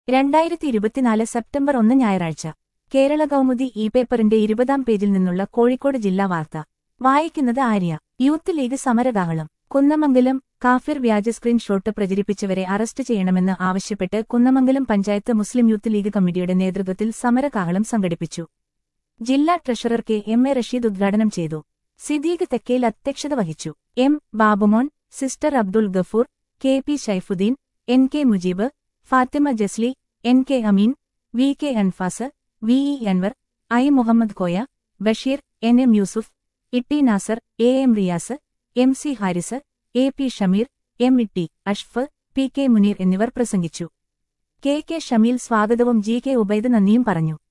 രണ്ടായിരത്തി ഇരുപത്തിനാല് സെപ്റ്റംബർ ഒന്ന് ഞായറാഴ്ച കേരള കൗമുദി ഇ പേപ്പറിന്റെ ഇരുപതാം പേജിൽ നിന്നുള്ള കോഴിക്കോട് ജില്ലാ വാർത്ത വായിക്കുന്നത് ആര്യ യൂത്ത് ലീഗ് സമരകാഹളം കുന്നമംഗലം കാഫിർ വ്യാജ സ്ക്രീൻഷോട്ട് പ്രചരിപ്പിച്ചവരെ അറസ്റ്റ് ചെയ്യണമെന്ന് ആവശ്യപ്പെട്ട് കുന്നമംഗലം പഞ്ചായത്ത് മുസ്ലിം യൂത്ത് ലീഗ് കമ്മിറ്റിയുടെ നേതൃത്വത്തിൽ സമരകാഹളം സംഘടിപ്പിച്ചു ജില്ലാ treasurer K M A Rasheed ഉദ്ഘാടനം ചെയ്തു സിദ്ദീഖ് തെക്കേൽ അധ്യക്ഷത വഹിച്ചു M Babumon sister Abdul Gafoor K P Shaifuddeen N K Mujeeb Fathima Jasli N K Ameen V K Anfas V E Anwar I Muhammad Koya Basheer N M Yusuf Itty Nasar A M Riyas M C Haris A P Shameer M Itty Ashf P K Muneer എന്നിവർ പ്രസംഗിച്ചു കെ കെ ഷമീൽ സ്വാഗതവും ജി കെ ഉബൈദ് നന്ദിയും പറഞ്ഞു